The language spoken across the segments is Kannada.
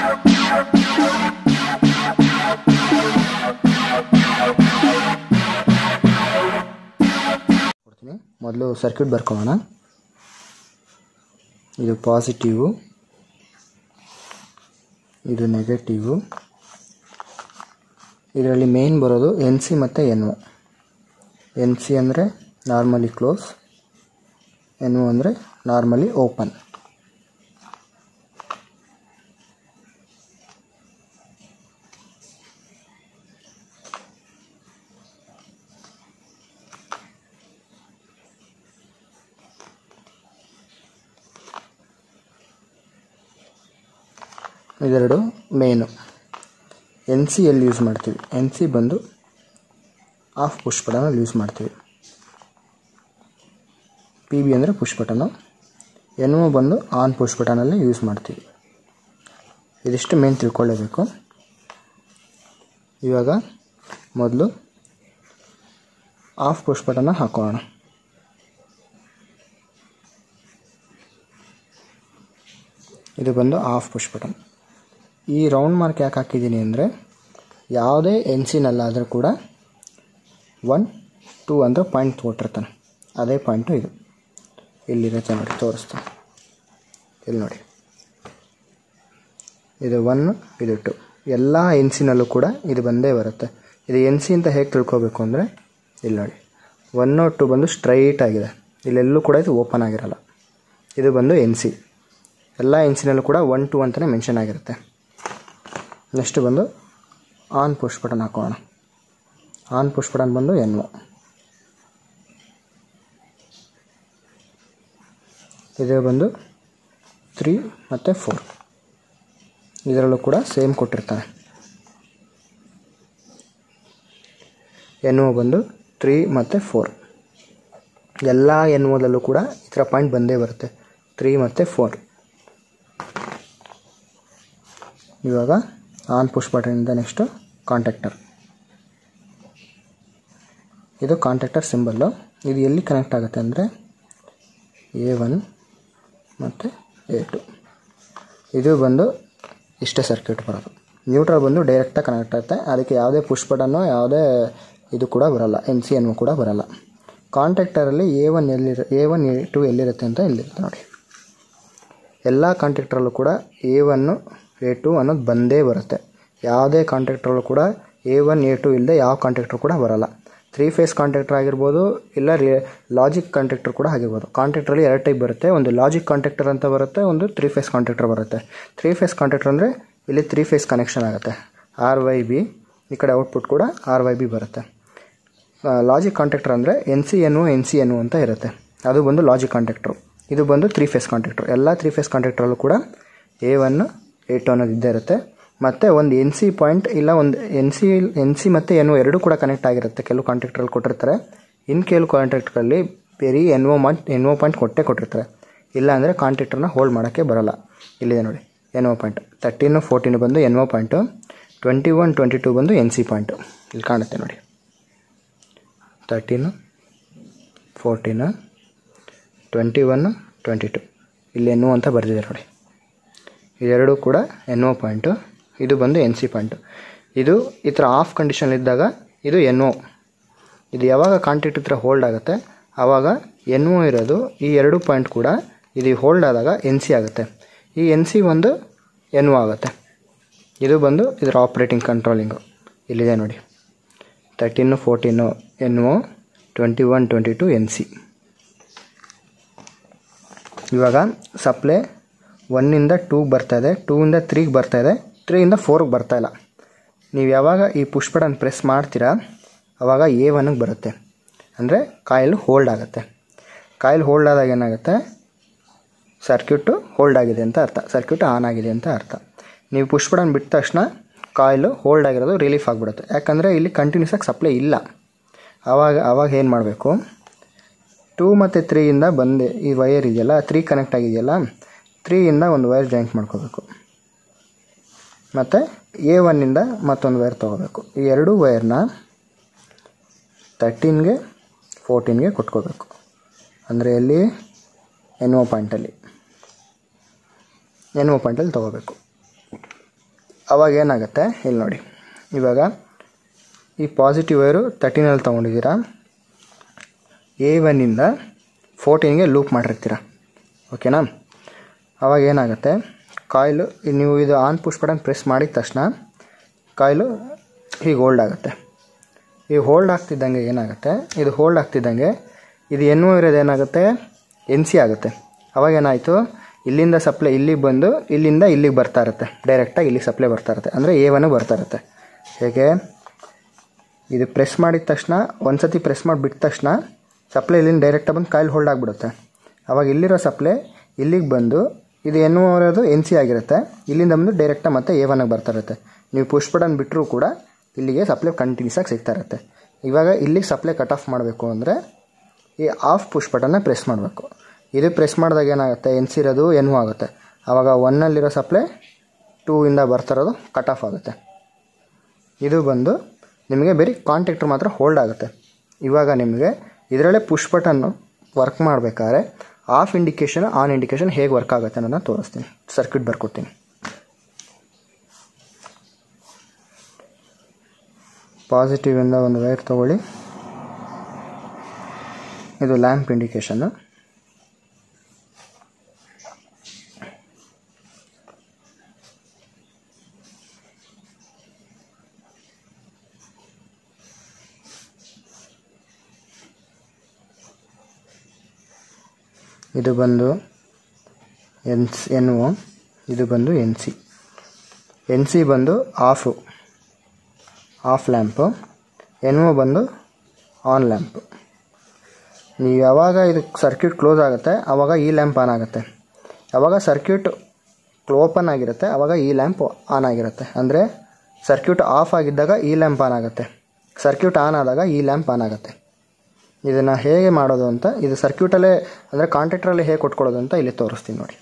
ಕೊಡ್ತೀನಿ ಮೊದಲು ಸರ್ಕ್ಯೂಟ್ ಬರ್ಕೊಳ್ಳೋಣ ಇದು ಪಾಸಿಟಿವು ಇದು ನೆಗೆಟಿವು ಇದರಲ್ಲಿ ಮೇನ್ ಬರೋದು ಎನ್ ಸಿ ಮತ್ತು ಎನ್ ಒ ಎನ್ ಸಿ ಅಂದರೆ ನಾರ್ಮಲಿ ಕ್ಲೋಸ್ ಎನ್ ಒ ಅಂದರೆ ನಾರ್ಮಲಿ ಓಪನ್ ಇದೆರಡು ಮೇನು ಎನ್ ಸಿ ಎಲ್ಲಿ ಯೂಸ್ ಮಾಡ್ತೀವಿ ಎನ್ ಸಿ ಬಂದು ಆಫ್ ಪುಷ್ ಬಟನಲ್ಲಿ ಯೂಸ್ ಮಾಡ್ತೀವಿ ಪಿ ಬಿ ಅಂದರೆ ಪುಷ್ ಬಟನು ಎನ್ ಒ ಬಂದು ಆನ್ ಪುಷ್ ಬಟನಲ್ಲಿ ಯೂಸ್ ಮಾಡ್ತೀವಿ ಇದಿಷ್ಟು ಮೇನ್ ತಿಳ್ಕೊಳ್ಳೇಬೇಕು ಇವಾಗ ಮೊದಲು ಆಫ್ ಪುಷ್ ಬಟನ್ನ ಹಾಕೋಣ ಇದು ಬಂದು ಆಫ್ ಪುಷ್ ಬಟನ್ ಈ ರೌಂಡ್ ಮಾರ್ಕ್ ಯಾಕೆ ಹಾಕಿದ್ದೀನಿ ಅಂದರೆ ಯಾವುದೇ ಎನ್ ಸಿನಲ್ಲಾದರೂ ಕೂಡ ಒನ್ ಟೂ ಅಂತ ಪಾಯಿಂಟ್ ಕೊಟ್ಟಿರ್ತಾನೆ ಅದೇ ಪಾಯಿಂಟು ಇದು ಇಲ್ಲಿರುತ್ತೆ ನೋಡಿ ತೋರಿಸ್ತಾನೆ ಇಲ್ಲಿ ನೋಡಿ ಇದು ಒನ್ ಇದು ಟು ಎಲ್ಲ ಎನ್ ಸಿನಲ್ಲೂ ಕೂಡ ಇದು ಬಂದೇ ಬರುತ್ತೆ ಇದು ಎನ್ ಸಿ ಅಂತ ಹೇಗೆ ತಿಳ್ಕೊಬೇಕು ಅಂದರೆ ಇಲ್ಲಿ ನೋಡಿ ಒನ್ನು ಟು ಬಂದು ಸ್ಟ್ರೈಟ್ ಆಗಿದೆ ಇಲ್ಲೆಲ್ಲೂ ಕೂಡ ಇದು ಓಪನ್ ಆಗಿರಲ್ಲ ಇದು ಬಂದು ಎನ್ ಸಿ ಎಲ್ಲ ಎನ್ ಸಿನಲ್ಲೂ ಕೂಡ ಒನ್ ಟು ಅಂತಲೇ ಮೆನ್ಷನ್ ಆಗಿರುತ್ತೆ ನೆಕ್ಸ್ಟ್ ಬಂದು ಆನ್ ಪುಷ್ ಬಟನ್ ಹಾಕೋಣ ಆನ್ ಪುಷ್ ಬಟನ್ ಬಂದು ಎನ್ ಒ ಇದು ಬಂದು ತ್ರೀ ಮತ್ತು ಫೋರ್ ಇದರಲ್ಲೂ ಕೂಡ ಸೇಮ್ ಕೊಟ್ಟಿರ್ತಾನೆ ಎನ್ ಒ ಬಂದು ತ್ರೀ ಮತ್ತು ಫೋರ್ ಎಲ್ಲ ಎನ್ ಒದಲ್ಲೂ ಕೂಡ ಈ ಥರ ಪಾಯಿಂಟ್ ಬಂದೇ ಬರುತ್ತೆ ತ್ರೀ ಮತ್ತು ಫೋರ್ ಇವಾಗ ಆನ್ ಪುಷ್ ಬಟನಿಂದ ನೆಕ್ಸ್ಟು ಕಾಂಟ್ಯಾಕ್ಟರ್ ಇದು ಕಾಂಟ್ಯಾಕ್ಟರ್ ಸಿಂಬಲ್ಲು ಇದು ಎಲ್ಲಿ ಕನೆಕ್ಟ್ ಆಗುತ್ತೆ ಅಂದರೆ ಎ ಒನ್ ಮತ್ತು ಎ ಟು ಇದು ಬಂದು ಇಷ್ಟೇ ಸರ್ಕ್ಯೂಟ್ ಬರೋದು ನ್ಯೂಟ್ರಲ್ ಬಂದು ಡೈರೆಕ್ಟಾಗಿ ಕನೆಕ್ಟ್ ಆಗುತ್ತೆ ಅದಕ್ಕೆ ಯಾವುದೇ ಪುಷ್ ಬಟನ್ನು ಯಾವುದೇ ಇದು ಕೂಡ ಬರಲ್ಲ ಎನ್ ಸಿ ಎನ್ ಕೂಡ ಬರಲ್ಲ ಕಾಂಟ್ಯಾಕ್ಟರಲ್ಲಿ ಎ ಒನ್ ಎಲ್ಲಿರ ಎ ಒನ್ ಎ ಟು ಎಲ್ಲಿರುತ್ತೆ ಅಂತ ಇಲ್ಲಿರುತ್ತೆ ನೋಡಿ ಎಲ್ಲ ಕಾಂಟ್ಯಾಕ್ಟ್ರಲ್ಲೂ ಕೂಡ ಎ ಒನ್ನು ಎ ಟು ಅನ್ನೋದು ಬಂದೇ ಬರುತ್ತೆ ಯಾವುದೇ ಕಾಂಟ್ಯಾಕ್ಟ್ರಲ್ಲೂ ಕೂಡ ಎ ಒನ್ ಎ ಟು ಇಲ್ಲದೆ ಯಾವ ಕಾಂಟ್ಯಾಕ್ಟ್ರು ಕೂಡ ಬರಲ್ಲ ತ್ರೀ ಫೇಸ್ ಕಾಂಟ್ಯಾಕ್ಟರ್ ಆಗಿರ್ಬೋದು ಇಲ್ಲ ರಿ ಲಾಜಿಕ್ ಕಾಂಟ್ಯಾಕ್ಟರ್ ಕೂಡ ಆಗಿರ್ಬೋದು ಕಾಂಟ್ಯಾಕ್ಟ್ರಲ್ಲಿ ಎರಡು ಟೈಪ್ ಬರುತ್ತೆ ಒಂದು ಲಾಜಿಕ್ ಕಾಂಟ್ಯಾಕ್ಟರ್ ಅಂತ ಬರುತ್ತೆ ಒಂದು ತ್ರೀ ಫೇಸ್ ಕಾಂಟ್ಯಾಕ್ಟರ್ ಬರುತ್ತೆ ತ್ರೀ ಫೇಸ್ ಕಾಂಟ್ಯಾಕ್ಟರ್ ಅಂದರೆ ಇಲ್ಲಿ ತ್ರೀ ಫೇಸ್ ಕನೆಕ್ಷನ್ ಆಗುತ್ತೆ ಆರ್ ವೈ ಬಿ ಈ ಕಡೆ ಔಟ್ಪುಟ್ ಕೂಡ ಆರ್ ವೈ ಬಿ ಬರುತ್ತೆ ಲಾಜಿಕ್ ಕಾಂಟ್ಯಾಕ್ಟರ್ ಅಂದರೆ N C N N C N ಅಂತ ಇರುತ್ತೆ ಅದು ಬಂದು ಲಾಜಿಕ್ ಕಾಂಟ್ಯಾಕ್ಟ್ರು ಇದು ಬಂದು ತ್ರೀ ಫೇಸ್ ಕಾಂಟ್ಯಾಕ್ಟ್ರು ಎಲ್ಲ ತ್ರೀ ಫೇಸ್ ಕಾಂಟ್ಯಾಕ್ಟ್ರಲ್ಲೂ ಕೂಡ ಎ ಒನ್ ಎ ಟು ಅನ್ನೋದು ಇದ್ದೇ ಇರುತ್ತೆ ಮತ್ತು ಒಂದು ಎನ್ ಸಿ ಪಾಯಿಂಟ್ ಇಲ್ಲ ಒಂದು ಎನ್ ಸಿ ಎನ್ ಸಿ ಮತ್ತು ಎನ್ ಒ ಎರಡೂ ಕೂಡ ಕನೆಕ್ಟ್ ಆಗಿರುತ್ತೆ ಕೆಲವು ಕಾಂಟ್ಯಾಕ್ಟ್ರಲ್ಲಿ ಕೊಟ್ಟಿರ್ತಾರೆ ಇನ್ನು ಕೆಲವು ಕಾಂಟ್ಯಾಕ್ಟ್ಗಳಲ್ಲಿ ಬರೀ ಎನ್ ಒ ಮಾಟ್ ಎನ್ ಒ ಪಾಯಿಂಟ್ ಕೊಟ್ಟೇ ಕೊಟ್ಟಿರ್ತಾರೆ ಇಲ್ಲ ಅಂದರೆ ಕಾಂಟ್ಯಾಕ್ಟ್ರನ್ನ ಹೋಲ್ಡ್ ಮಾಡೋಕ್ಕೆ ಬರೋಲ್ಲ ಇಲ್ಲಿದೆ ನೋಡಿ N O point thirteen fourteen ಬಂದು N O point twenty one twenty two ಬಂದು ಎನ್ ಸಿ ಪಾಯಿಂಟು ಇಲ್ಲಿ ಕಾಣುತ್ತೆ ನೋಡಿ thirteen fourteen twenty one twenty two ಇಲ್ಲಿ ಎನ್ ಒ ಅಂತ ಬರೆದಿದೆ ನೋಡಿ ಇದೆರಡೂ ಕೂಡ ಎನ್ ಒ ಪಾಯಿಂಟು ಇದು ಬಂದು ಎನ್ ಸಿ ಪಾಯಿಂಟು ಇದು ಈ ಥರ ಆಫ್ ಕಂಡೀಷನ್ ಇದ್ದಾಗ ಇದು ಎನ್ ಒ ಇದು ಯಾವಾಗ ಕಾಂಟ್ಯಾಕ್ಟ್ ಹತ್ರ ಹೋಲ್ಡ್ ಆಗುತ್ತೆ ಆವಾಗ ಎನ್ ಒ ಇರೋದು ಈ ಎರಡು ಪಾಯಿಂಟ್ ಕೂಡ ಇದು ಹೋಲ್ಡ್ ಆದಾಗ ಎನ್ ಸಿ ಆಗುತ್ತೆ ಈ ಎನ್ ಸಿ ಒಂದು ಎನ್ ಒ ಆಗುತ್ತೆ ಇದು ಬಂದು ಇದರ ಆಪ್ರೇಟಿಂಗ್ ಕಂಟ್ರೋಲಿಂಗು ಇಲ್ಲಿದೆ ನೋಡಿ thirteen fourteen N O twenty one twenty two N C ಇವಾಗ ಸಪ್ಲೈ ಒನ್ನಿಂದ ಟೂಗೆ ಬರ್ತಾಯಿದೆ ಟೂಯಿಂದ ತ್ರೀಗೆ ಬರ್ತಾಯಿದೆ ತ್ರೀಯಿಂದ ಫೋರ್ಗೆ ಬರ್ತಾಯಿಲ್ಲ ನೀವು ಯಾವಾಗ ಈ ಪುಷ್ ಬಟನ್ ಪ್ರೆಸ್ ಮಾಡ್ತೀರಾ ಆವಾಗ ಎ ಒನ್ಗೆ ಬರುತ್ತೆ ಅಂದರೆ ಕಾಯಿಲ್ ಹೋಲ್ಡ್ ಆಗುತ್ತೆ ಕಾಯಿಲ್ ಹೋಲ್ಡ್ ಆದಾಗ ಏನಾಗುತ್ತೆ ಸರ್ಕ್ಯೂಟು ಹೋಲ್ಡ್ ಆಗಿದೆ ಅಂತ ಅರ್ಥ ಸರ್ಕ್ಯೂಟ್ ಆನ್ ಆಗಿದೆ ಅಂತ ಅರ್ಥ ನೀವು ಪುಷ್ ಬಟನ್ ಬಿಟ್ಟ ತಕ್ಷಣ ಕಾಯಿಲು ಹೋಲ್ಡ್ ಆಗಿರೋದು ರಿಲೀಫ್ ಆಗಿಬಿಡುತ್ತೆ ಯಾಕಂದರೆ ಇಲ್ಲಿ ಕಂಟಿನ್ಯೂಸ್ ಆಗಿ ಸಪ್ಲೈ ಇಲ್ಲ ಆವಾಗ ಆವಾಗ ಏನು ಮಾಡಬೇಕು ಟೂ ಮತ್ತು ತ್ರೀಯಿಂದ ಬಂದೆ ಈ ವೈರ್ ಇದೆಯಲ್ಲ ತ್ರೀ ಕನೆಕ್ಟ್ ಆಗಿದೆಯಲ್ಲ ತ್ರೀಯಿಂದ ಒಂದು ವೈರ್ ಜಾಯಿಂಟ್ ಮಾಡ್ಕೋಬೇಕು ಮತ್ತು ಎ ಒನ್ನಿಂದ ಮತ್ತೊಂದು ವೈರ್ ತೊಗೋಬೇಕು ಈ ಎರಡೂ ವೈರ್ನ ತರ್ಟೀನ್ಗೆ ಫೋರ್ಟೀನ್ಗೆ ಕೊಟ್ಕೋಬೇಕು ಅಂದರೆ ಎಲ್ಲಿ ಎನ್ ಒ ಪಾಯಿಂಟಲ್ಲಿ ಎನ್ ಒ ಪಾಯಿಂಟಲ್ಲಿ ತೊಗೋಬೇಕು ಅವಾಗ ಏನಾಗುತ್ತೆ ಇಲ್ಲಿ ನೋಡಿ ಇವಾಗ ಈ ಪಾಸಿಟಿವ್ ವೈರು ತರ್ಟೀನಲ್ಲಿ ತೊಗೊಂಡಿದ್ದೀರಾ ಎ ಒನ್ನಿಂದ ಫೋರ್ಟೀನ್ಗೆ ಲೂಪ್ ಮಾಡಿರ್ತೀರ ಓಕೆನಾ ಅವಾಗ ಏನಾಗುತ್ತೆ ಕಾಯಿಲು ನೀವು ಇದು ಆನ್ ಪುಷ್ ಬಟನ್ ಪ್ರೆಸ್ ಮಾಡಿದ ತಕ್ಷಣ ಕಾಯಿಲು ಹೀಗೆ ಹೋಲ್ಡ್ ಆಗುತ್ತೆ ಈ ಹೋಲ್ಡ್ ಆಗ್ತಿದ್ದಂಗೆ ಏನಾಗುತ್ತೆ ಇದು ಹೋಲ್ಡ್ ಆಗ್ತಿದ್ದಂಗೆ ಇದು ಎನ್ ಇರೋದು ಏನಾಗುತ್ತೆ ಎನ್ ಸಿ ಆಗುತ್ತೆ ಅವಾಗ ಏನಾಯಿತು ಇಲ್ಲಿಂದ ಸಪ್ಲೈ ಇಲ್ಲಿಗೆ ಬಂದು ಇಲ್ಲಿಂದ ಇಲ್ಲಿಗೆ ಬರ್ತಾ ಇರುತ್ತೆ ಡೈರೆಕ್ಟಾಗಿ ಇಲ್ಲಿಗೆ ಸಪ್ಲೈ ಬರ್ತಾ ಇರುತ್ತೆ ಅಂದರೆ ಎ ಒನ್ ಬರ್ತಾ ಇರುತ್ತೆ ಹೇಗೆ ಇದು ಪ್ರೆಸ್ ಮಾಡಿದ ತಕ್ಷಣ ಒಂದು ಸತಿ ಪ್ರೆಸ್ ಮಾಡಿ ಬಿಟ್ಟ ತಕ್ಷಣ ಸಪ್ಲೈ ಇಲ್ಲಿಂದ ಡೈರೆಕ್ಟಾಗಿ ಬಂದು ಕಾಯಿಲ್ ಹೋಲ್ಡ್ ಆಗಿಬಿಡುತ್ತೆ ಅವಾಗ ಇಲ್ಲಿರೋ ಸಪ್ಲೈ ಇಲ್ಲಿಗೆ ಬಂದು ಇದು ಎನ್ ಇರೋದು ಎನ್ ಸಿ ಆಗಿರುತ್ತೆ ಇಲ್ಲಿಂದ ಬಂದು ಡೈರೆಕ್ಟಾಗಿ ಮತ್ತೆ ಎ ಒನ್ಗೆ ಬರ್ತಾ ಇರುತ್ತೆ ನೀವು ಪುಷ್ ಬಟನ್ ಬಿಟ್ಟರೂ ಕೂಡ ಇಲ್ಲಿಗೆ ಸಪ್ಲೈ ಕಂಟಿನ್ಯೂಸ್ ಆಗಿ ಸಿಗ್ತಾ ಇರುತ್ತೆ ಇವಾಗ ಇಲ್ಲಿಗೆ ಸಪ್ಲೈ ಕಟ್ ಆಫ್ ಮಾಡಬೇಕು ಅಂದರೆ ಈ ಆಫ್ ಪುಷ್ ಬಟನ್ನ ಪ್ರೆಸ್ ಮಾಡಬೇಕು ಇದು ಪ್ರೆಸ್ ಮಾಡಿದಾಗ ಏನಾಗುತ್ತೆ ಎನ್ ಸಿ ಇರೋದು ಎನ್ ಆಗುತ್ತೆ ಆವಾಗ ಒನ್ನಲ್ಲಿರೋ ಸಪ್ಲೈ ಟೂ ಇಂದ ಬರ್ತಿರೋದು ಕಟ್ ಆಫ್ ಆಗುತ್ತೆ ಇದು ಬಂದು ನಿಮಗೆ ಬರೀ ಕಾಂಟ್ಯಾಕ್ಟ್ರ್ ಮಾತ್ರ ಹೋಲ್ಡ್ ಆಗುತ್ತೆ ಇವಾಗ ನಿಮಗೆ ಇದರಲ್ಲೇ ಪುಷ್ ಬಟನ್ನು ವರ್ಕ್ ಮಾಡಬೇಕಾದ್ರೆ ಆಫ್ ಇಂಡಿಕೇಶನ್ ಆನ್ ಇಂಡಿಕೇಶನ್ ಹೇಗೆ ವರ್ಕ್ ಆಗುತ್ತೆ ಅನ್ನೋದನ್ನ ತೋರಿಸ್ತೀನಿ ಸರ್ಕ್ಯೂಟ್ ಬರ್ಕೊಡ್ತೀನಿ ಪಾಸಿಟಿವಿಂದ ಒಂದು ವೈರ್ ತೊಗೊಳ್ಳಿ ಇದು ಲ್ಯಾಂಪ್ ಇಂಡಿಕೇಶನ್ನು ಇದು ಬಂದು ಎನ್ ಎನ್ ಒ ಇದು ಬಂದು ಎನ್ ಸಿ ಎನ್ ಸಿ ಬಂದು off off lamp N O ಬಂದು ಆನ್ ಲ್ಯಾಂಪು ನೀವು ಯಾವಾಗ ಇದು ಸರ್ಕ್ಯೂಟ್ ಕ್ಲೋಸ್ ಆಗುತ್ತೆ ಆವಾಗ ಈ ಲ್ಯಾಂಪ್ ಆನ್ ಆಗುತ್ತೆ ಯಾವಾಗ ಸರ್ಕ್ಯೂಟ್ ಓಪನ್ ಆಗಿರುತ್ತೆ ಆವಾಗ ಈ ಲ್ಯಾಂಪ್ ಆನ್ ಆಗಿರುತ್ತೆ ಅಂದರೆ ಸರ್ಕ್ಯೂಟ್ ಆಫ್ ಆಗಿದ್ದಾಗ ಈ ಲ್ಯಾಂಪ್ ಆನ್ ಆಗುತ್ತೆ ಸರ್ಕ್ಯೂಟ್ ಆನ್ ಆದಾಗ ಈ ಲ್ಯಾಂಪ್ ಆನ್ ಆಗುತ್ತೆ ಇದನ್ನು ಹೇಗೆ ಮಾಡೋದು ಅಂತ ಇದು ಸರ್ಕ್ಯೂಟಲ್ಲೇ ಅಂದರೆ ಕಾಂಟ್ಯಾಕ್ಟ್ರಲ್ಲಿ ಹೇಗೆ ಕೊಟ್ಕೊಳ್ಳೋದು ಅಂತ ಇಲ್ಲಿ ತೋರಿಸ್ತೀನಿ ನೋಡಿ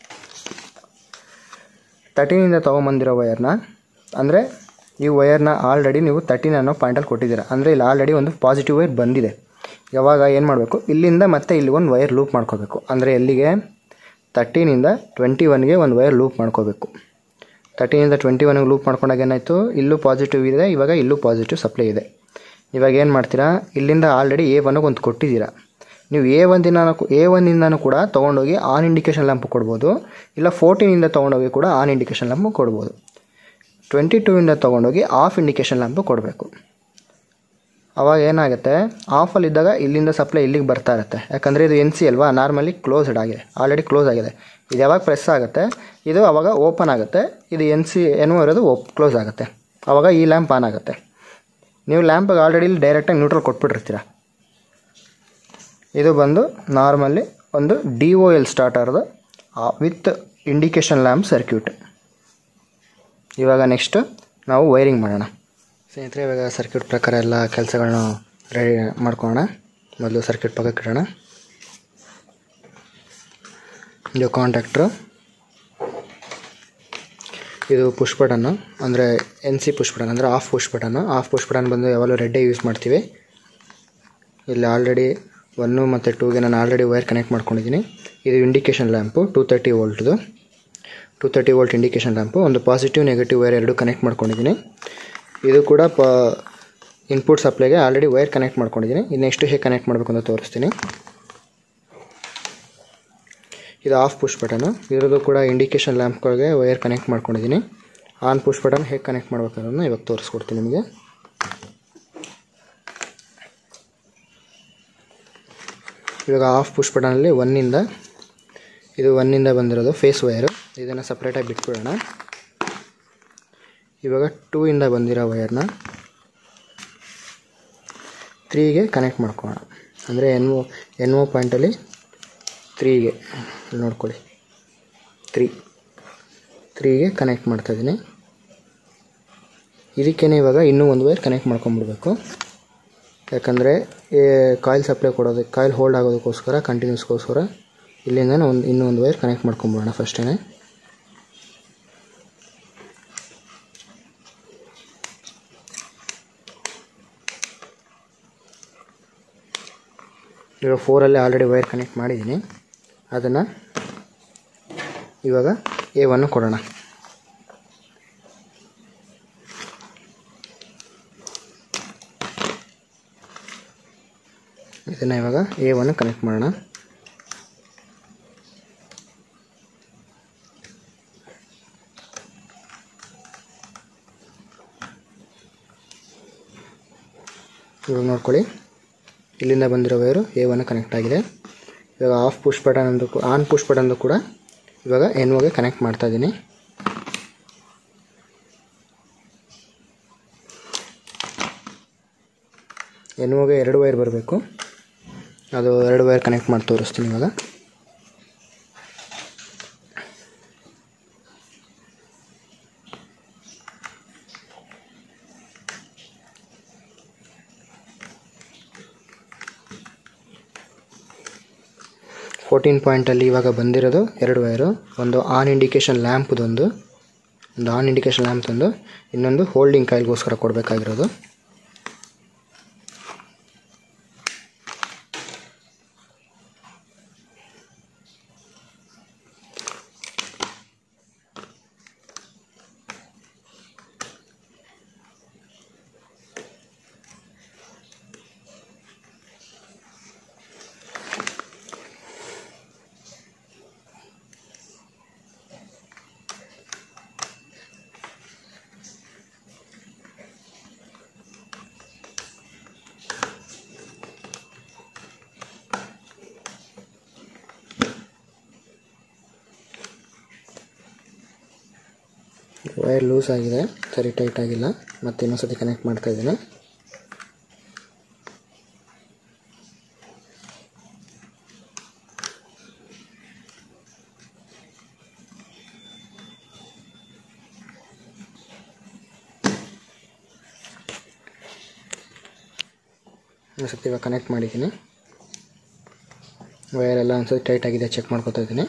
ತರ್ಟೀನಿಂದ ತೊಗೊಂಬಂದಿರೋ ವಯರ್ನ ಅಂದರೆ ಈ ವಯರ್ನ ಆಲ್ರೆಡಿ ನೀವು ತರ್ಟೀನ್ ಅನ್ನೋ ಪಾಯಿಂಟಲ್ಲಿ ಕೊಟ್ಟಿದ್ದೀರಾ ಅಂದರೆ ಇಲ್ಲಿ ಆಲ್ರೆಡಿ ಒಂದು ಪಾಸಿಟಿವ್ ವೈರ್ ಬಂದಿದೆ ಯಾವಾಗ ಏನು ಮಾಡಬೇಕು ಇಲ್ಲಿಂದ ಮತ್ತೆ ಇಲ್ಲಿ ಒಂದು ವೈರ್ ಲೂಪ್ ಮಾಡ್ಕೋಬೇಕು ಅಂದರೆ ಎಲ್ಲಿಗೆ ತರ್ಟೀನಿಂದ ಟ್ವೆಂಟಿ ಒನ್ಗೆ ಒಂದು ವೈರ್ ಲೂಪ್ ಮಾಡ್ಕೋಬೇಕು ತರ್ಟೀನಿಂದ ಟ್ವೆಂಟಿ ಒನ್ಗೆ ಲೂಪ್ ಮಾಡ್ಕೊಂಡಾಗ ಏನಾಯಿತು ಇಲ್ಲೂ ಪಾಸಿಟಿವ್ ಇದೆ ಇವಾಗ ಇಲ್ಲೂ ಪಾಸಿಟಿವ್ ಸಪ್ಲೈ ಇದೆ ಇವಾಗ ಏನು ಮಾಡ್ತೀರಾ ಇಲ್ಲಿಂದ ಆಲ್ರೆಡಿ ಎ ಒನ್ಗೆ ಒಂದು ಕೊಟ್ಟಿದ್ದೀರಾ ನೀವು ಎ ಒಂದಿನ ಎ ಒನ್ನಿಂದನೂ ಕೂಡ ತೊಗೊಂಡೋಗಿ ಆನ್ ಇಂಡಿಕೇಶನ್ ಲ್ಯಾಂಪ್ ಕೊಡ್ಬೋದು ಇಲ್ಲ ಫೋರ್ಟೀನಿಂದ ತೊಗೊಂಡೋಗಿ ಕೂಡ ಆನ್ ಇಂಡಿಕೇಶನ್ ಲ್ಯಾಂಪ್ ಕೊಡ್ಬೋದು ಟ್ವೆಂಟಿ ಟೂಯಿಂದ ತೊಗೊಂಡೋಗಿ ಆಫ್ ಇಂಡಿಕೇಶನ್ ಲ್ಯಾಂಪು ಕೊಡಬೇಕು ಅವಾಗ ಏನಾಗುತ್ತೆ ಆಫಲ್ಲಿದ್ದಾಗ ಇಲ್ಲಿಂದ ಸಪ್ಲೈ ಇಲ್ಲಿಗೆ ಬರ್ತಾ ಇರುತ್ತೆ ಯಾಕಂದರೆ ಇದು ಎನ್ ಸಿ ಅಲ್ವಾ ನಾರ್ಮಲಿ ಕ್ಲೋಸ್ಡ್ ಆಗಿದೆ ಆಲ್ರೆಡಿ ಕ್ಲೋಸ್ ಆಗಿದೆ ಇದು ಯಾವಾಗ ಪ್ರೆಸ್ ಆಗುತ್ತೆ ಇದು ಅವಾಗ ಓಪನ್ ಆಗುತ್ತೆ ಇದು ಎನ್ ಸಿ ಏನೋ ಇರೋದು ಓಪ್ ಕ್ಲೋಸ್ ಆಗುತ್ತೆ ಆವಾಗ ಈ ಲ್ಯಾಂಪ್ ಆನ್ ಆಗುತ್ತೆ ನೀವು ಲ್ಯಾಂಪಿಗೆ ಆಲ್ರೆಡಿ ಇಲ್ಲಿ ಡೈರೆಕ್ಟಾಗಿ ನ್ಯೂಟ್ರಲ್ ಕೊಟ್ಬಿಟ್ಟಿರ್ತೀರ ಇದು ಬಂದು ನಾರ್ಮಲಿ ಒಂದು ಡಿ ಒ ಎಲ್ ಸ್ಟಾರ್ಟರ್ದು ವಿತ್ ಇಂಡಿಕೇಶನ್ ಲ್ಯಾಂಪ್ ಸರ್ಕ್ಯೂಟ್ ಇವಾಗ ನೆಕ್ಸ್ಟ್ ನಾವು ವೈರಿಂಗ್ ಮಾಡೋಣ ಸ್ನೇಹಿತರೆ ಇವಾಗ ಸರ್ಕ್ಯೂಟ್ ಪ್ರಕಾರ ಎಲ್ಲ ಕೆಲಸಗಳನ್ನ ರೆಡಿ ಮಾಡ್ಕೊಳ್ಳೋಣ ಮೊದಲು ಸರ್ಕ್ಯೂಟ್ ಪಕ್ಕಕ್ಕೆ ಇಡೋಣ ಇದು ಕಾಂಟ್ಯಾಕ್ಟ್ರು ಇದು ಪುಷ್ ಬಟನ್ನು ಅಂದರೆ ಎನ್ ಸಿ ಪುಷ್ ಬಟನ್ ಅಂದರೆ off push button off push button ಬಂದು ಯಾವಾಗಲೂ ರೆಡ್ಡೇ ಯೂಸ್ ಮಾಡ್ತೀವಿ ಇಲ್ಲಿ ಆಲ್ರೆಡಿ ಒನ್ನು ಮತ್ತು ಟೂಗೆ ನಾನು ಆಲ್ರೆಡಿ ವೈರ್ ಕನೆಕ್ಟ್ ಮಾಡ್ಕೊಂಡಿದ್ದೀನಿ ಇದು ಇಂಡಿಕೇಶನ್ ಲ್ಯಾಂಪು ಟೂ ತರ್ಟಿ ವೋಲ್ಟ್ದು two thirty volt indication lamp ಒಂದು ಪಾಸಿಟಿವ್ ನೆಗೆಟಿವ್ ವೈರ್ ಎರಡು ಕನೆಕ್ಟ್ ಮಾಡ್ಕೊಂಡಿದ್ದೀನಿ ಇದು ಕೂಡ ಪ ಇನ್ಪುಟ್ ಸಪ್ಲೈಗೆ ಆಲ್ರೆಡಿ ವೈರ್ ಕನೆಕ್ಟ್ ಮಾಡ್ಕೊಂಡಿದ್ದೀನಿ ಇದು ನೆಕ್ಸ್ಟ್ ಹೇಗೆ ಕನೆಕ್ಟ್ ಮಾಡಬೇಕು ಅಂತ ತೋರಿಸ್ತೀನಿ ಇದು ಆಫ್ ಪುಷ್ ಬಟನು ಇರೋದು ಕೂಡ ಇಂಡಿಕೇಶನ್ ಲ್ಯಾಂಪ್ಗಳಿಗೆ ವೈರ್ ಕನೆಕ್ಟ್ ಮಾಡ್ಕೊಂಡಿದ್ದೀನಿ ಆನ್ ಪುಷ್ ಬಟನ್ ಹೇಗೆ ಕನೆಕ್ಟ್ ಮಾಡ್ಬೇಕನ್ನೋದನ್ನ ಇವಾಗ ತೋರಿಸ್ಕೊಡ್ತೀನಿ ನಿಮಗೆ ಇವಾಗ ಆಫ್ ಪುಷ್ ಬಟನಲ್ಲಿ ಒನ್ನಿಂದ ಇದು ಒನ್ನಿಂದ ಬಂದಿರೋದು ಫೇಸ್ ವೈರು ಇದನ್ನು ಸಪ್ರೇಟಾಗಿ ಬಿಟ್ಬಿಡೋಣ ಇವಾಗ ಟೂ ಇಂದ ಬಂದಿರೋ ವೈರ್ನ ತ್ರೀಗೆ ಕನೆಕ್ಟ್ ಮಾಡ್ಕೊಳ್ಳೋಣ ಅಂದರೆ ಎನ್ ಒ ಎನ್ ಒ ಪಾಯಿಂಟಲ್ಲಿ ತ್ರೀಗೆ ಇಲ್ಲಿ ನೋಡ್ಕೊಳ್ಳಿ ತ್ರೀ ತ್ರೀಗೆ ಕನೆಕ್ಟ್ ಮಾಡ್ತಾಯಿದ್ದೀನಿ ಇದಕ್ಕೇನೆ ಇವಾಗ ಇನ್ನೂ ಒಂದು ವೈರ್ ಕನೆಕ್ಟ್ ಮಾಡ್ಕೊಂಬಿಡ್ಬೇಕು ಯಾಕಂದರೆ ಕಾಯಿಲ್ ಸಪ್ಲೈ ಕೊಡೋದಕ್ಕೆ ಕಾಯಿಲ್ ಹೋಲ್ಡ್ ಆಗೋದಕ್ಕೋಸ್ಕರ ಕಂಟಿನ್ಯೂಸ್ಗೋಸ್ಕರ ಇಲ್ಲಿಂದ ಒಂದು ಇನ್ನೂ ಒಂದು ವೈರ್ ಕನೆಕ್ಟ್ ಮಾಡ್ಕೊಂಬಿಡೋಣ ಫಸ್ಟೇ ಇವಾಗ ಫೋರಲ್ಲಿ ಆಲ್ರೆಡಿ ವೈರ್ ಕನೆಕ್ಟ್ ಮಾಡಿದ್ದೀನಿ ಅದನ್ನು ಇವಾಗ ಎ ಒನ್ನು ಕೊಡೋಣ ಇದನ್ನು ಇವಾಗ ಎ ಒನ್ ಕನೆಕ್ಟ್ ಮಾಡೋಣ ಇವಾಗ ನೋಡ್ಕೊಳ್ಳಿ ಇಲ್ಲಿಂದ ಬಂದಿರೋ ವೈರು ಎ ಒನ್ ಕನೆಕ್ಟ್ ಆಗಿದೆ ಇವಾಗ ಆಫ್ ಪುಷ್ ಬಟನ್ ಅಂದು ಆನ್ ಪುಷ್ ಬಟನ್ದು ಕೂಡ ಇವಾಗ ಎನ್ ಒಗೆ ಕನೆಕ್ಟ್ ಮಾಡ್ತಾ ಇದ್ದೀನಿ ಎನ್ ಒಗೆ ಎರಡು ವೈರ್ ಬರಬೇಕು ಅದು ಎರಡು ವೈರ್ ಕನೆಕ್ಟ್ ಮಾಡಿ ತೋರಿಸ್ತೀನಿ ಇವಾಗ ಫೋರ್ಟೀನ್ ಪಾಯಿಂಟಲ್ಲಿ ಇವಾಗ ಬಂದಿರೋದು ಎರಡು ವೈರು ಒಂದು ಆನ್ ಇಂಡಿಕೇಶನ್ ಲ್ಯಾಂಪ್ದೊಂದು ಒಂದು ಆನ್ ಇಂಡಿಕೇಶನ್ ಲ್ಯಾಂಪ್ದೊಂದು ಇನ್ನೊಂದು ಹೋಲ್ಡಿಂಗ್ ಕಾಯಿಲ್ಗೋಸ್ಕರ ಕೊಡಬೇಕಾಗಿರೋದು ವೈರ್ ಲೂಸ್ ಆಗಿದೆ ಸರಿ ಟೈಟ್ ಆಗಿಲ್ಲ ಮತ್ತೆ ಇನ್ನೊಂದ್ಸತಿ ಕನೆಕ್ಟ್ ಮಾಡ್ತಾ ಇದ್ದೀನಿ ಒಂದ್ಸತಿ ಇವಾಗ ಕನೆಕ್ಟ್ ಮಾಡಿದ್ದೀನಿ ವೈರ್ ಎಲ್ಲ ಒಂದ್ಸತಿ ಟೈಟ್ ಆಗಿದೆ ಚೆಕ್ ಮಾಡ್ಕೊತಾ ಇದ್ದೀನಿ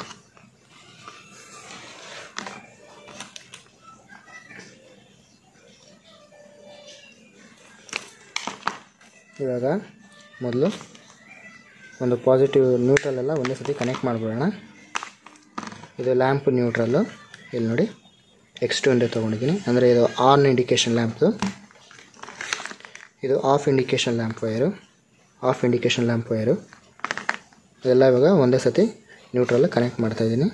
ಇವಾಗ ಮೊದಲು ಒಂದು ಪಾಸಿಟಿವ್ ನ್ಯೂಟ್ರಲ್ ಎಲ್ಲ ಒಂದೇ ಸತಿ ಕನೆಕ್ಟ್ ಮಾಡಿಬಿಡೋಣ ಇದು ಲ್ಯಾಂಪ್ ನ್ಯೂಟ್ರಲ್ಲು ಇಲ್ಲಿ ನೋಡಿ ಎಕ್ಸ್ ಟು ಒಂದೇ ತೊಗೊಂಡಿದ್ದೀನಿ ಅಂದರೆ ಇದು ಆನ್ ಇಂಡಿಕೇಶನ್ ಲ್ಯಾಂಪ್ದು ಇದು off indication lamp wire off indication lamp wire ಇದೆಲ್ಲ ಇವಾಗ ಒಂದೇ ಸತಿ ನ್ಯೂಟ್ರಲ್ ಕನೆಕ್ಟ್ ಮಾಡ್ತಾಯಿದ್ದೀನಿ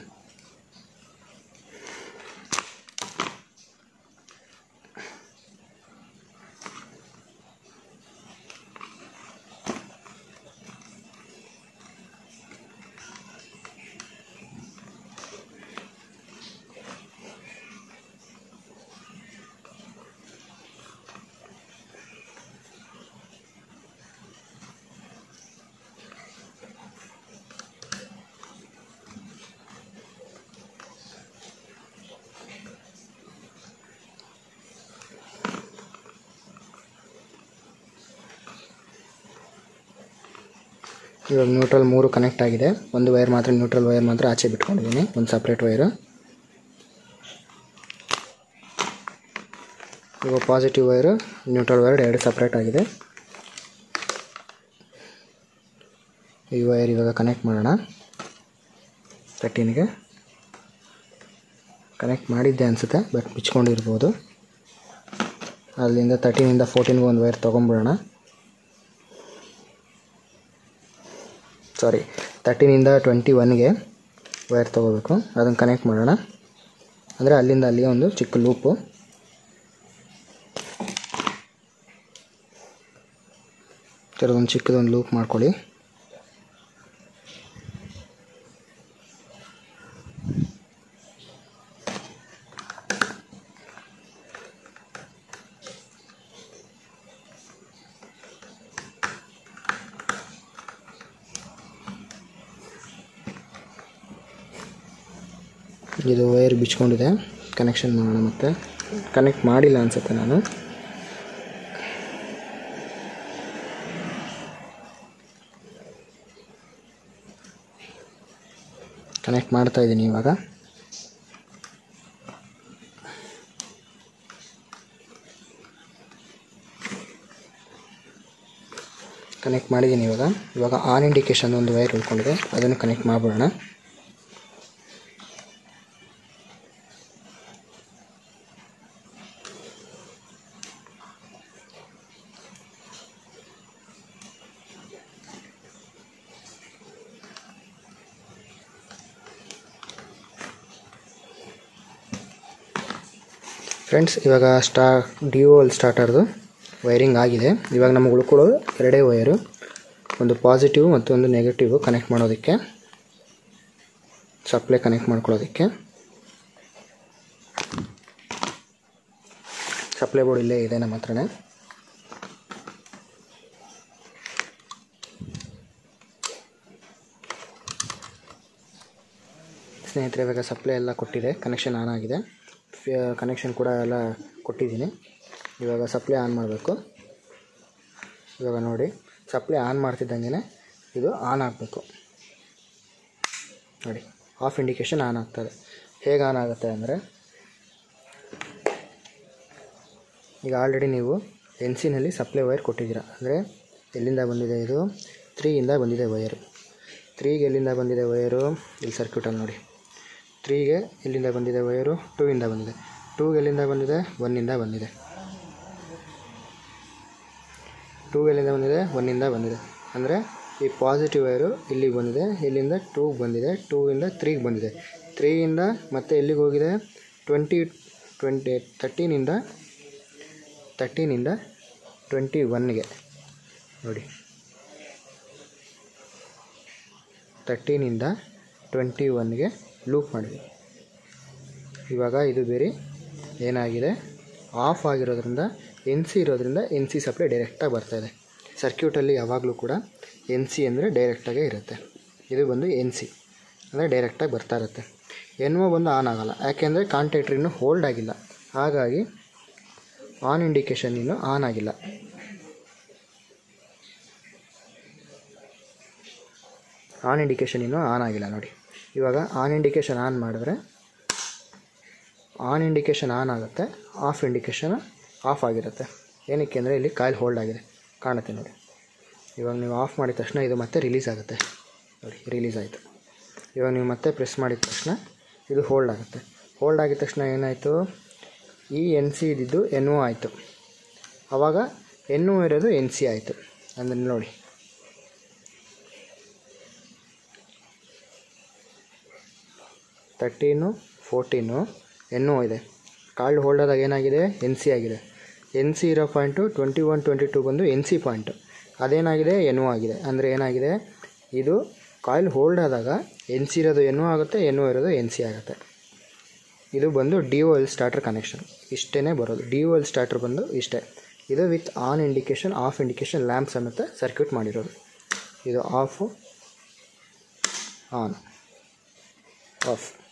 ಇವಾಗ ನ್ಯೂಟ್ರಲ್ ಮೂರು ಕನೆಕ್ಟ್ ಆಗಿದೆ ಒಂದು ವೈರ್ ಮಾತ್ರ ನ್ಯೂಟ್ರಲ್ ವೈರ್ ಮಾತ್ರ ಆಚೆ ಬಿಟ್ಕೊಂಡಿದ್ದೀನಿ ಒಂದು ಸಪ್ರೇಟ್ ವೈರು ಇವಾಗ ಪಾಸಿಟಿವ್ ವೈರು ನ್ಯೂಟ್ರಲ್ ವೈರ್ ಎರಡು ಸಪ್ರೇಟ್ ಆಗಿದೆ ಈ ವೈರ್ ಇವಾಗ ಕನೆಕ್ಟ್ ಮಾಡೋಣ ತರ್ಟೀನ್ಗೆ ಕನೆಕ್ಟ್ ಮಾಡಿದ್ದೆ ಅನಿಸುತ್ತೆ ಬಟ್ ಬಿಚ್ಕೊಂಡಿರ್ಬೋದು ಅಲ್ಲಿಂದ ತರ್ಟೀನಿಂದ ಫೋರ್ಟೀನ್ಗೆ ಒಂದು ವೈರ್ ತೊಗೊಂಬಿಡೋಣ ಸಾರಿ ತರ್ಟೀನಿಂದ ಟ್ವೆಂಟಿ ಒನ್ಗೆ ವೈರ್ ತೊಗೋಬೇಕು ಅದನ್ನು ಕನೆಕ್ಟ್ ಮಾಡೋಣ ಅಂದರೆ ಅಲ್ಲಿಂದ ಅಲ್ಲಿಗೆ ಒಂದು ಚಿಕ್ಕ ಲೂಪು ಥರದೊಂದು ಚಿಕ್ಕದೊಂದು ಲೂಪ್ ಮಾಡ್ಕೊಳ್ಳಿ ಇದು ವೈರ್ ಬಿಚ್ಕೊಂಡಿದೆ ಕನೆಕ್ಷನ್ ಮಾಡೋಣ ಮತ್ತೆ ಕನೆಕ್ಟ್ ಮಾಡಿಲ್ಲ ಅನಿಸುತ್ತೆ ನಾನು ಕನೆಕ್ಟ್ ಮಾಡ್ತಾ ಇದ್ದೀನಿ ಇವಾಗ ಕನೆಕ್ಟ್ ಮಾಡಿದ್ದೀನಿ ಇವಾಗ ಇವಾಗ ಆನ್ ಇಂಡಿಕೇಶನ್ ಒಂದು ವೈರ್ ಉಳ್ಕೊಂಡಿದೆ ಅದನ್ನು ಕನೆಕ್ಟ್ ಮಾಡಿಬಿಡೋಣ ಫ್ರೆಂಡ್ಸ್ ಇವಾಗ ಸ್ಟಾ ಡಿ ಒ ಎಲ್ ಸ್ಟಾರ್ಟರ್ದು ವೈರಿಂಗ್ ಆಗಿದೆ ಇವಾಗ ನಮಗೆ ಉಳ್ಕೊಳ್ಳೋದು ಎರಡೇ ವೈರು ಒಂದು ಪಾಸಿಟಿವ್ ಮತ್ತು ಒಂದು ನೆಗೆಟಿವ್ ಕನೆಕ್ಟ್ ಮಾಡೋದಕ್ಕೆ ಸಪ್ಲೈ ಕನೆಕ್ಟ್ ಮಾಡ್ಕೊಳ್ಳೋದಕ್ಕೆ ಸಪ್ಲೈ ಬೋರ್ಡ್ ಇಲ್ಲೇ ಇದೆ ನಮ್ಮ ಹತ್ರನೇ ಸ್ನೇಹಿತರೆ ಇವಾಗ ಸಪ್ಲೈ ಎಲ್ಲ ಕೊಟ್ಟಿದೆ ಕನೆಕ್ಷನ್ ಆನ್ ಆಗಿದೆ ಕನೆಕ್ಷನ್ ಕೂಡ ಎಲ್ಲ ಕೊಟ್ಟಿದ್ದೀನಿ ಇವಾಗ ಸಪ್ಲೈ ಆನ್ ಮಾಡಬೇಕು ಇವಾಗ ನೋಡಿ ಸಪ್ಲೈ ಆನ್ ಮಾಡ್ತಿದ್ದಂಗೆ ಇದು ಆನ್ ಆಗಬೇಕು ನೋಡಿ ಆಫ್ ಇಂಡಿಕೇಶನ್ ಆನ್ ಆಗ್ತದೆ ಹೇಗೆ ಆನ್ ಆಗುತ್ತೆ ಅಂದರೆ ಈಗ ಆಲ್ರೆಡಿ ನೀವು ಎನ್ ಸಿನಲ್ಲಿ ಸಪ್ಲೈ ವೈರ್ ಕೊಟ್ಟಿದ್ದೀರಾ ಅಂದರೆ ಎಲ್ಲಿಂದ ಬಂದಿದೆ ಇದು ತ್ರೀಯಿಂದ ಬಂದಿದೆ ವೈರು ತ್ರೀಗೆ ಎಲ್ಲಿಂದ ಬಂದಿದೆ ವೈರು ಇಲ್ಲಿ ಸರ್ಕ್ಯೂಟಲ್ಲಿ ನೋಡಿ ತ್ರೀಗೆ ಎಲ್ಲಿಂದ ಬಂದಿದೆ ವೈರು ಟೂ ಇಂದ ಬಂದಿದೆ ಟೂಗೆ ಎಲ್ಲಿಂದ ಬಂದಿದೆ ಒನ್ನಿಂದ ಬಂದಿದೆ ಟೂ ಎಲ್ಲಿಂದ ಬಂದಿದೆ ಒನ್ನಿಂದ ಬಂದಿದೆ ಅಂದರೆ ಈ ಪಾಸಿಟಿವ್ ವೈರು ಇಲ್ಲಿಗೆ ಬಂದಿದೆ ಇಲ್ಲಿಂದ ಟೂಗೆ ಬಂದಿದೆ ಟೂಯಿಂದ ತ್ರೀಗೆ ಬಂದಿದೆ ತ್ರೀಯಿಂದ ಮತ್ತೆ ಎಲ್ಲಿಗೆ ಹೋಗಿದೆ ಟ್ವೆಂಟಿ ಟ್ವೆಂಟಿ ತರ್ಟೀನಿಂದ ತರ್ಟೀನಿಂದ ಟ್ವೆಂಟಿ ಒನ್ಗೆ ನೋಡಿ ತರ್ಟೀನಿಂದ ಟ್ವೆಂಟಿ ಒನ್ಗೆ ಲೂಪ್ ಮಾಡಿದೆ ಇವಾಗ ಇದು ಬೇರೆ ಏನಾಗಿದೆ ಆಫ್ ಆಗಿರೋದ್ರಿಂದ ಎನ್ ಸಿ ಇರೋದ್ರಿಂದ ಎನ್ ಸಿ ಸಪ್ಲೈ ಡೈರೆಕ್ಟಾಗಿ ಬರ್ತಾಯಿದೆ ಸರ್ಕ್ಯೂಟಲ್ಲಿ ಯಾವಾಗಲೂ ಕೂಡ ಎನ್ ಸಿ ಅಂದರೆ ಡೈರೆಕ್ಟಾಗೇ ಇರುತ್ತೆ ಇದು ಬಂದು ಎನ್ ಸಿ ಅಂದರೆ ಡೈರೆಕ್ಟಾಗಿ ಬರ್ತಾ ಇರುತ್ತೆ ಎನ್ ಒ ಬಂದು ಆನ್ ಆಗೋಲ್ಲ ಯಾಕೆಂದರೆ ಕಾಂಟ್ಯಾಕ್ಟ್ರ್ ಇನ್ನೂ ಹೋಲ್ಡ್ ಆಗಿಲ್ಲ ಹಾಗಾಗಿ ಆನ್ ಇಂಡಿಕೇಶನ್ ಇನ್ನೂ ಆನ್ ಆಗಿಲ್ಲ ಆನ್ ಇಂಡಿಕೇಶನ್ ಇನ್ನೂ ಆನ್ ಆಗಿಲ್ಲ ನೋಡಿ ಇವಾಗ ಆನ್ ಇಂಡಿಕೇಶನ್ ಆನ್ ಮಾಡಿದ್ರೆ ಆನ್ ಇಂಡಿಕೇಶನ್ ಆನ್ ಆಗುತ್ತೆ ಆಫ್ ಇಂಡಿಕೇಶನ್ ಆಫ್ ಆಗಿರುತ್ತೆ ಏನಕ್ಕೆ ಅಂದರೆ ಇಲ್ಲಿ ಕಾಯಿಲ್ ಹೋಲ್ಡ್ ಆಗಿದೆ ಕಾಣುತ್ತೆ ನೋಡಿ ಇವಾಗ ನೀವು ಆಫ್ ಮಾಡಿದ ತಕ್ಷಣ ಇದು ಮತ್ತೆ ರಿಲೀಸ್ ಆಗುತ್ತೆ ನೋಡಿ ರಿಲೀಸ್ ಆಯಿತು ಇವಾಗ ನೀವು ಮತ್ತೆ ಪ್ರೆಸ್ ಮಾಡಿದ ತಕ್ಷಣ ಇದು ಹೋಲ್ಡ್ ಆಗುತ್ತೆ ಹೋಲ್ಡ್ ಆಗಿದ ತಕ್ಷಣ ಏನಾಯಿತು ಈ ಎನ್ ಸಿ ಇದ್ದಿದ್ದು ಎನ್ ಒ ಆಯಿತು ಆವಾಗ ಎನ್ ಒ ಇರೋದು ಎನ್ ಸಿ ಆಯಿತು ಅಂದರೆ ನೋಡಿ ತರ್ಟೀನು ಫೋರ್ಟೀನು ಎನ್ ಒ ಇದೆ ಕಾಲ್ಡ್ ಹೋಲ್ಡ್ ಆದಾಗ ಏನಾಗಿದೆ ಎನ್ ಸಿ ಆಗಿದೆ ಎನ್ ಸಿ ಇರೋ point twenty one twenty two ಬಂದು ಎನ್ ಸಿ ಪಾಯಿಂಟು ಅದೇನಾಗಿದೆ ಎನ್ ಒ ಆಗಿದೆ ಅಂದರೆ ಏನಾಗಿದೆ ಇದು ಕಾಯಿಲ್ ಹೋಲ್ಡ್ ಆದಾಗ ಎನ್ ಸಿ ಇರೋದು ಎನ್ ಒ ಆಗುತ್ತೆ ಎನ್ ಒ ಇರೋದು ಎನ್ ಸಿ ಆಗುತ್ತೆ ಇದು ಬಂದು D O L starter connection ಇಷ್ಟೇ ಬರೋದು ಡಿ ಒ ಎಲ್ ಸ್ಟಾರ್ಟರ್ ಬಂದು ಇಷ್ಟೇ ಇದು with on indication off indication lamp ಸಮೇತ ಸರ್ಕ್ಯೂಟ್ ಮಾಡಿರೋದು ಇದು ಆಫು ಆನ್ ಆಫ್